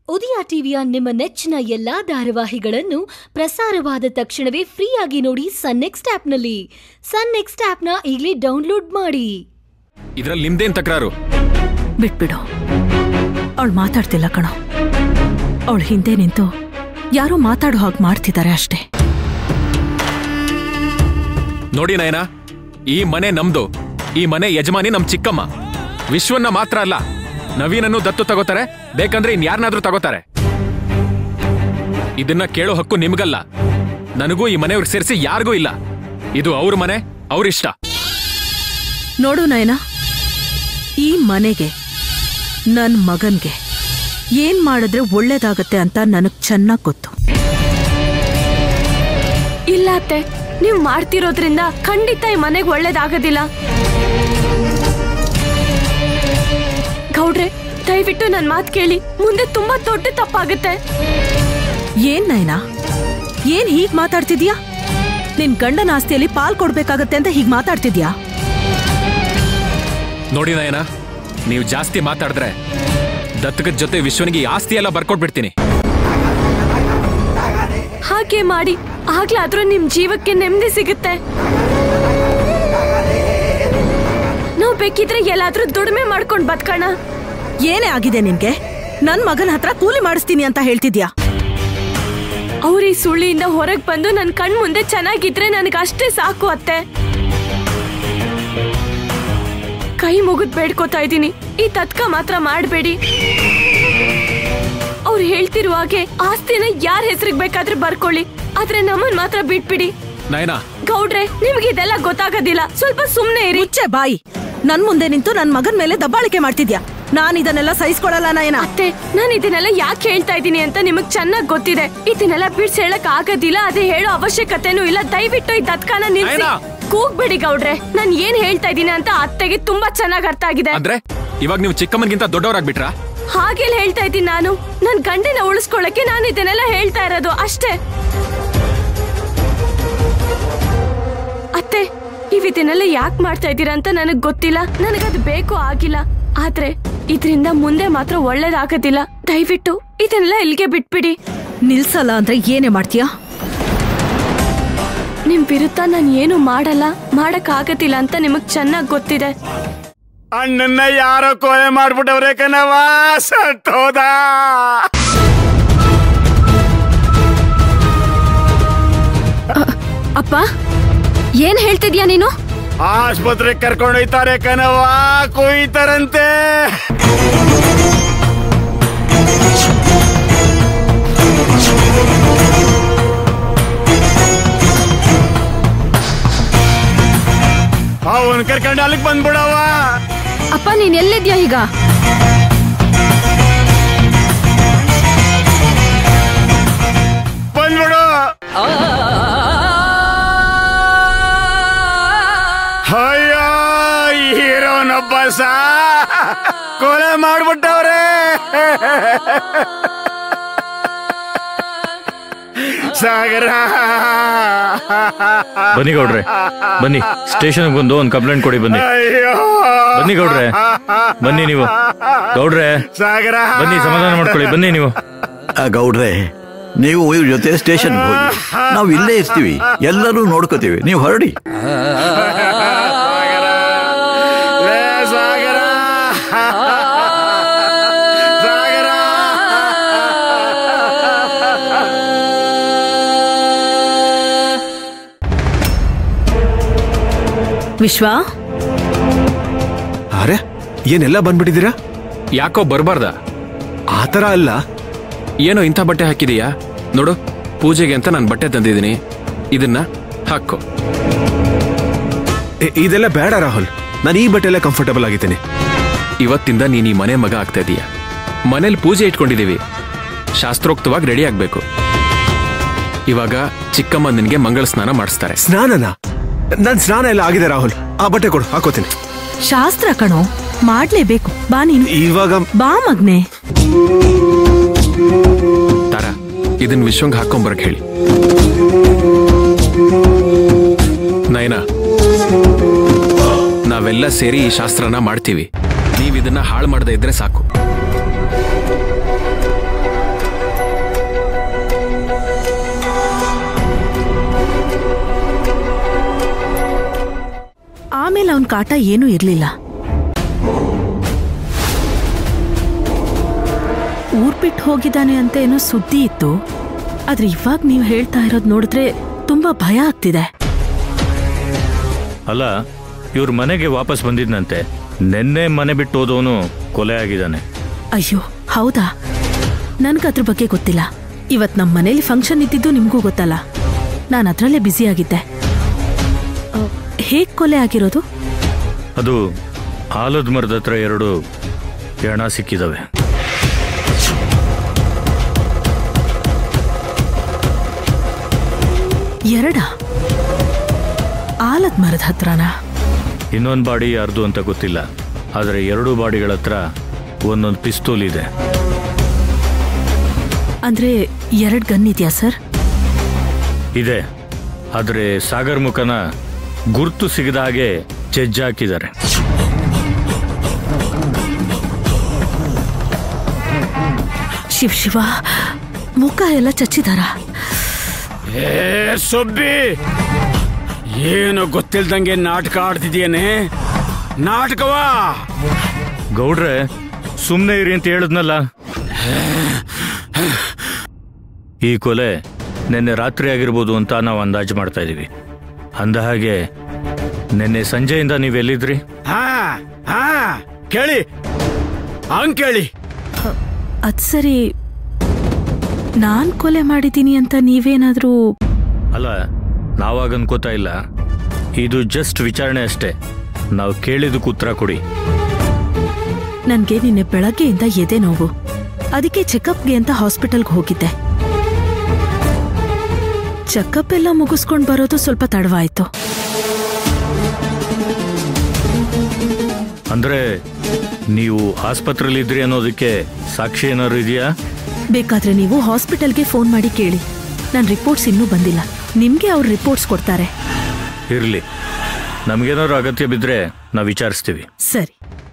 ಉದಯ ಟಿವಿಯ ನಿಮ್ಮ ನೆಚ್ಚಿನ ಎಲ್ಲಾ ಧಾರಾವಾಹಿಗಳನ್ನು ಪ್ರಸಾರವಾದ ತಕ್ಷಣವೇ ಫ್ರೀಯಾಗಿ ನೋಡಿ ಸನ್ ನೆಕ್ಸ್ಟ್ ಆಪ್ನಲ್ಲಿ ಸನ್ ನೆಕ್ಸ್ಟ್ ಆಪ್ನ ಈಗಲೇ ಡೌನ್ಲೋಡ್ ಮಾಡಿ ಇದ್ರಲ್ಲಿ ನಿಮ್ದೇನ್ ತಕರಾರು ಬಿಟ್ಬಿಡು ಅವಳು ಮಾತಾಡ್ತಿಲ್ಲ ಕಣೋ ಅವಳು ಹಿಂದೆ ನಿಂತು ಯಾರೋ ಮಾತಾಡೋ ಹಾಗೆ ಮಾಡ್ತಿದ್ದಾರೆ ಅಷ್ಟೇ ನೋಡಿ ನಯನ ಈ ಮನೆ ನಮ್ದು ಈ ಮನೆ ಯಜಮಾನಿ ನಮ್ ಚಿಕ್ಕಮ್ಮ ವಿಶ್ವನ್ನ ಮಾತ್ರ ಅಲ್ಲ ನವೀನನ್ನು ದತ್ತು ತಗೋತಾರೆ ಬೇಕಂದ್ರೆ ಇನ್ ಯಾರನ್ನಾದ್ರೂ ತಗೋತಾರೆ ಇದನ್ನ ಕೇಳೋ ಹಕ್ಕು ನಿಮ್ಗಲ್ಲ ನನಗೂ ಈ ಮನೆಯವ್ರಿಗೆ ಸೇರಿಸಿ ಯಾರಿಗೂ ಇಲ್ಲ ಇದು ಅವ್ರ ಮನೆ ಅವ್ರಿಷ್ಟ ನೋಡು ನಯನ ಈ ಮನೆಗೆ ನನ್ ಮಗನ್ಗೆ ಏನ್ ಮಾಡಿದ್ರೆ ಒಳ್ಳೇದಾಗತ್ತೆ ಅಂತ ನನಗ್ ಚೆನ್ನಾಗ್ ಗೊತ್ತು ಇಲ್ಲ ಅತ್ತೆ ನೀವು ಮಾಡ್ತಿರೋದ್ರಿಂದ ಖಂಡಿತ ಈ ಮನೆಗೆ ಒಳ್ಳೇದಾಗೋದಿಲ್ಲ ಗೌಡ್ರೆ ದಯವಿಟ್ಟು ನನ್ನ ಮಾತು ಕೇಳಿ ಮುಂದೆ ತುಂಬಾ ದೊಡ್ಡ ತಪ್ಪಾಗುತ್ತೆ ಏನ್ ನಯನ ಏನ್ ಹೀಗ್ ಮಾತಾಡ್ತಿದ್ಯಾ ನಿನ್ ಗಂಡನ ಆಸ್ತಿಯಲ್ಲಿ ಪಾಲ್ ಕೊಡ್ಬೇಕಾಗತ್ತೆ ಅಂತ ಹೀಗ್ ಮಾತಾಡ್ತಿದ್ಯಾ ನೋಡಿ ನಯನ ನೀವು ಜಾಸ್ತಿ ಮಾತಾಡಿದ್ರೆ ದತ್ತಕದ ಜೊತೆ ವಿಶ್ವನಿಗೆ ಈ ಆಸ್ತಿ ಎಲ್ಲ ಬರ್ಕೊಟ್ಬಿಡ್ತೀನಿ ಹಾಗೆ ಮಾಡಿ ಆಗ್ಲಾದ್ರೂ ನಿಮ್ ಜೀವಕ್ಕೆ ನೆಮ್ಮದಿ ಸಿಗುತ್ತೆ ನಾವು ಬೇಕಿದ್ರೆ ಎಲ್ಲಾದ್ರೂ ದುಡಿಮೆ ಮಾಡ್ಕೊಂಡ್ ಬದ್ಕೋಣ ಏನೇ ಆಗಿದೆ ನಿನ್ಗೆ ನನ್ ಮಗನ ಹತ್ರ ಕೂಲಿ ಮಾಡಿಸ್ತೀನಿ ಅಂತ ಹೇಳ್ತಿದ್ಯಾ ಅವ್ರ ಈ ಸುಳ್ಳಿಯಿಂದ ಹೊರಗ್ ಬಂದು ನನ್ ಕಣ್ ಮುಂದೆ ಚೆನ್ನಾಗಿದ್ರೆ ನನಗೆ ಅಷ್ಟೇ ಸಾಕು ಅತ್ತೆ ಕೈ ಮುಗಿದ್ ಬೇಡ್ಕೋತಾ ಇದ್ದೀನಿ ಈ ತತ್ಕ ಮಾತ್ರ ಮಾಡಬೇಡಿ ಅವ್ರು ಹೇಳ್ತಿರುವ ಹಾಗೆ ಆಸ್ತಿನ ಯಾರ ಹೆಸರಿಗೆ ಬೇಕಾದ್ರೆ ಬರ್ಕೊಳ್ಳಿ ಆದ್ರೆ ನಮ್ಮನ್ ಮಾತ್ರ ಬಿಟ್ಬಿಡಿ ನಯನ ಗೌಡ್ರೆ ನಿಮ್ಗೆ ಇದೆಲ್ಲ ಗೊತ್ತಾಗೋದಿಲ್ಲ ಸ್ವಲ್ಪ ಸುಮ್ನೆ ಇರಿ ಮುಚ್ಚೆ ಬಾಯಿ ನನ್ ಮುಂದೆ ನಿಂತು ನನ್ ಮಗನ್ ಮೇಲೆ ದಬ್ಬಾಳಿಕೆ ಮಾಡ್ತಿದ್ಯಾ ನಾನ್ ಇದನ್ನೆಲ್ಲ ಸಹಿಸ್ಕೊಳಲ್ಲ ನಯನ ಅತ್ತೆ ನಾನು ಇದನ್ನೆಲ್ಲ ಯಾಕೆ ಹೇಳ್ತಾ ಇದ್ದೀನಿ ಅಂತ ನಿಮಗ್ ಚೆನ್ನಾಗ್ ಗೊತ್ತಿದೆ ಇದನ್ನೆಲ್ಲ ಬಿಡ್ಸ್ ಹೇಳಕ್ ಆಗೋದಿಲ್ಲ ಅದೇ ಹೇಳೋ ಅವಶ್ಯಕತೆನೂ ಇಲ್ಲ ದಯವಿಟ್ಟು ಈ ದತ್ಕಾನ ನಿಲ್ಸಿ ಆಯ್ನಾ? ಕೂಗ್ಬಿಡಿ ಗೌಡ್ರೆ ನಾನ್ ಏನ್ ಹೇಳ್ತಾ ಇದ್ದೀನಿ ಅಂತ ಅತ್ತೆಗೆ ತುಂಬಾ ಚೆನ್ನಾಗ್ ಅರ್ಥ ಆಗಿದೆ ಅಂದ್ರೆ ಇವಾಗ ನೀವು ಚಿಕ್ಕಮ್ಮನ್ಗಿಂತ ದೊಡ್ಡವರಾಗ್ಬಿಟ್ರಾ ಹಾಗೆಲ್ಲ ಹೇಳ್ತಾ ಇದ್ದೀನಿ ನಾನು ನನ್ ಗಂಡನ ಉಳಿಸ್ಕೊಳ್ಳಕ್ಕೆ ನಾನು ಇದನ್ನೆಲ್ಲ ಹೇಳ್ತಾ ಇರೋದು ಅಷ್ಟೇ ಅತ್ತೆ ನೀವ್ ಇದನ್ನೆಲ್ಲ ಯಾಕೆ ಮಾಡ್ತಾ ಇದ್ದೀರಾ ಅಂತ ನನಗ್ ಗೊತ್ತಿಲ್ಲ ನನಗದು ಬೇಕು ಆಗಿಲ್ಲ ಆದ್ರೆ ಇದರಿಂದ ಮುಂದೆ ಮಾತ್ರ ಒಳ್ಳೇದಾಗೋದಿಲ್ಲ ದಯವಿಟ್ಟು ಇದನ್ನೆಲ್ಲ ಇಲ್ಲಿಗೆ ಬಿಟ್ಬಿಡಿ ನಿಲ್ಸಲ್ಲ ಅಂದ್ರೆ ಏನೇ ಮಾಡ್ತೀಯಾ ನಿಮ್ ವಿರುದ್ಧ ನಾನು ಏನು ಮಾಡಲ್ಲ ಮಾಡಕ್ ಆಗದಿಲ್ಲ ಅಂತ ನಿಮಗ್ ಚೆನ್ನಾಗ್ ಗೊತ್ತಿದೆ ಅಣ್ಣನ್ನ ಯಾರೋ ಕೊಲೆ ಮಾಡ್ಬಿಟ್ಟವ್ರೆ ಕಣವ ಸತ್ತೋದ ಅಪ್ಪ ಏನ್ ಹೇಳ್ತಿದ್ಯಾ ನೀನು ಆಸ್ಪತ್ರೆಗೆ ಕರ್ಕೊಂಡೊಯ್ತಾರೆ ಕಣವ ಕುಯ್ತಾರಂತೆ ಅವನ್ ಕರ್ಕೊಂಡು ಅಲ್ಲಿಗೆ ಬಂದ್ಬಿಡವ ಅಪ್ಪ ನೀನ್ ಎಲ್ಲಿದ್ಯಾ ಈಗ ಬಂದ್ಬಿಡು ಅಯ್ಯೋ ಹೀರೋನೊಬ್ಬ ಸಾ ಕೊಲೆ ಮಾಡ್ಬಿಟ್ಟವ್ರೆ ಸಾಗರ ಬನ್ನಿ ಗೌಡ್ರೆ ಬನ್ನಿ ಸ್ಟೇಷನ್ಗೆ ಬಂದು ಒಂದು ಕಂಪ್ಲೇಂಟ್ ಕೊಡಿ ಬನ್ನಿ ಅಯ್ಯೋ ಬನ್ನಿ ಗೌಡ್ರೆ ಬನ್ನಿ ನೀವು ಗೌಡ್ರೆ ಸಾಗರ ಬನ್ನಿ ಸಮಾಧಾನ ಮಾಡ್ಕೊಳ್ಳಿ ಬನ್ನಿ ನೀವು ಆ, ಗೌಡ್ರೆ ನೀವು ಇವ್ರ ಜೊತೆ ಸ್ಟೇಷನ್ ಹೋಗಿ ನಾವು ಇಲ್ಲೇ ಇರ್ತೀವಿ ಎಲ್ಲರೂ ನೋಡ್ಕೋತೀವಿ ನೀವು ಹೊರಡಿ ಲೇ ಸಾಗರ ಸಾಗರ ವಿಶ್ವ ಅರೆ ಏನೆಲ್ಲ ಬಂದ್ಬಿಟ್ಟಿದ್ದೀರಾ ಯಾಕೋ ಬರ್ಬಾರ್ದ ಆತರ ಅಲ್ಲ ಏನೋ ಇಂಥ ಬಟ್ಟೆ ಹಾಕಿದೀಯಾ ನೋಡು ಪೂಜೆಗೆ ಅಂತ ನಾನು ಬಟ್ಟೆ ತಂದಿದ್ದೀನಿ ಇದನ್ನ ಹಾಕೋ ಇ- ಇದೆಲ್ಲ ಬೇಡ ರಾಹುಲ್ ನಾನು ಈ ಬಟ್ಟೆ ಎಲ್ಲ ಕಂಫರ್ಟಬಲ್ ಆಗಿದ್ದೀನಿ ಇವತ್ತಿಂದ ನೀನ್ ಈ ಮನೆ ಮಗ ಆಗ್ತಾ ಇದೀಯ ಮನೇಲಿ ಪೂಜೆ ಇಟ್ಕೊಂಡಿದೀವಿ ಶಾಸ್ತ್ರೋಕ್ತವಾಗಿ ರೆಡಿ ಆಗ್ಬೇಕು ಇವಾಗ ಚಿಕ್ಕಮ್ಮ ನಿನ್ಗೆ ಮಂಗಳ ಸ್ನಾನ ಮಾಡಿಸ್ತಾರೆ ಸ್ನಾನನ ನನ್ ಸ್ನಾನ ಎಲ್ಲ ಆಗಿದೆ ರಾಹುಲ್ ಆ ಬಟ್ಟೆ ಕೊಡು ಹಾಕೋತೀನಿ ಶಾಸ್ತ್ರ ಕಣೋ ಮಾಡ್ಲೇಬೇಕು ಬಾ ನೀನು ಇವಾಗ ಬಾ ಮಗ್ನೆ ತಾರ ಇದನ್ ವಿಶ್ವಂಗ್ ಹಾಕೊಂಬರಕ್ ಹೇಳಿ ನಯನ ನಾವೆಲ್ಲ ಸೇರಿ ಈ ಶಾಸ್ತ್ರನ ಮಾಡ್ತೀವಿ ನೀವ್ ಇದನ್ನ ಹಾಳು ಮಾಡದೇ ಇದ್ರೆ ಸಾಕು ಅವನ್ ಕಾಟ ಏನೂ ಇರ್ಲಿಲ್ಲ ಊರ್ ಬಿಟ್ಟು ಹೋಗಿದ್ದಾನೆ ಅಂತ ಏನೋ ಸುದ್ದಿ ಇತ್ತು ಆದ್ರೆ ಇವಾಗ ನೀವು ಹೇಳ್ತಾ ಇರೋದ್ ನೋಡಿದ್ರೆ ತುಂಬಾ ಭಯ ಆಗ್ತಿದೆ ಅಲ್ಲ ಇವ್ರ ಮನೆಗೆ ವಾಪಸ್ ಬಂದಿದ್ನಂತೆ ನಿನ್ನೆ ಮನೆ ಬಿಟ್ಟು ಹೋದವನು ಕೊಲೆ ಆಗಿದ್ದಾನೆ ಅಯ್ಯೋ ಹೌದಾ ನನ್ಗದ್ರ ಬಗ್ಗೆ ಗೊತ್ತಿಲ್ಲ ಇವತ್ ನಮ್ಮ ಮನೇಲಿ ಫಂಕ್ಷನ್ ಇದ್ದಿದ್ದು ನಿಮ್ಗೂ ಗೊತ್ತಲ್ಲ ನಾನು ಅದ್ರಲ್ಲೇ ಬ್ಯುಸಿ ಆಗಿದ್ದೆ ಹೇಗ್ ಕೊಲೆ ಆಗಿರೋದು ಅದು ಆಲದ ಮರದ ಹತ್ರ ಎರಡು ಹೆಣ ಸಿಕ್ಕಿದಾವೆ ಎರಡ ಆಲದ ಮರದ ಹತ್ರನಾ ಇನ್ನೊಂದು ಬಾಡಿ ಯಾರ್ದು ಅಂತ ಗೊತ್ತಿಲ್ಲ ಆದರೆ ಎರಡು ಬಾಡಿಗಳ ಹತ್ರ ಒಂದೊಂದು ಪಿಸ್ತೂಲ್ ಇದೆ ಅಂದ್ರೆ ಎರಡ್ ಗನ್ ಇದೆಯಾ ಸರ್ ಇದೆ ಆದರೆ ಸಾಗರ್ ಮುಖನ ಗುರ್ತು ಸಿಗದ ಹಾಗೆ ಜಜ್ಜಾಕಿದ್ದಾರೆ ಶಿವ್ ಶಿವ ಮುಖ ಎಲ್ಲ ಚಚ್ಚಿದಾರ ಏ ಸೊಬ್ಬಿ ಏನು ಗೊತ್ತಿಲ್ದಂಗೆ ನಾಟಕ ಆಡ್ತಿದ್ಯೇನೆ ನಾಟಕವಾ ಗೌಡ್ರೆ ಸುಮ್ಮನೆ ಇರಿ ಅಂತ ಹೇಳಿದ್ನಲ್ಲ ಈ ಕೊಲೆ ನಿನ್ನೆ ರಾತ್ರಿ ಆಗಿರ್ಬೋದು ಅಂತ ನಾವು ಅಂದಾಜು ಮಾಡ್ತಾ ಇದೀವಿ ಅಂದ ಹಾಗೆ ನಿನ್ನೆ ಸಂಜೆಯಿಂದ ನೀವೆಲ್ಲಿದ್ರಿ ಹಾ ಹಾ ಕೇಳಿ ಹಂಗ್ ಕೇಳಿ ಅದ್ ಸರಿ ನಾನ್ ಕೊಲೆ ಮಾಡಿದ್ದೀನಿ ಅಂತ ನೀವೇನಾದ್ರೂ ಅಲ್ಲ ನಾವಾಗ ಅನ್ಕೋತಾ ಇಲ್ಲ ಇದು ಜಸ್ಟ್ ವಿಚಾರಣೆ ಅಷ್ಟೇ ನಾವು ಕೇಳಿದಕ್ಕೆ ಉತ್ತರ ಕೊಡಿ ನನ್ಗೆ ನಿನ್ನೆ ಬೆಳಗ್ಗೆಯಿಂದ ಎದೆ ನೋವು ಅದಕ್ಕೆ ಚೆಕಪ್ಗೆ ಅಂತ ಹಾಸ್ಪಿಟಲ್ಗೆ ಹೋಗಿದ್ದೆ ಚೆಕಪ್ ಎಲ್ಲ ಮುಗಿಸ್ಕೊಂಡ್ ಬರೋದು ಸ್ವಲ್ಪ ತಡವಾಯ್ತು ಅಂದ್ರೆ ನೀವು ಆಸ್ಪತ್ರೆಲಿದ್ರಿ ಅನ್ನೋದಕ್ಕೆ ಸಾಕ್ಷಿ ಏನಾದ್ರು ಇದೆಯಾ ಬೇಕಾದ್ರೆ ನೀವು ಹಾಸ್ಪಿಟಲ್ಗೆ ಫೋನ್ ಮಾಡಿ ಕೇಳಿ ನನ್ನ ರಿಪೋರ್ಟ್ಸ್ ಇನ್ನೂ ಬಂದಿಲ್ಲ ನಿಮ್ಗೆ ಅವ್ರ ರಿಪೋರ್ಟ್ಸ್ ಕೊಡ್ತಾರೆ ಇರ್ಲಿ ನಮ್ಗೇನಾದ್ರು ಅಗತ್ಯ ಬಿದ್ರೆ ನಾವು ವಿಚಾರಿಸ್ತೀವಿ ಸರಿ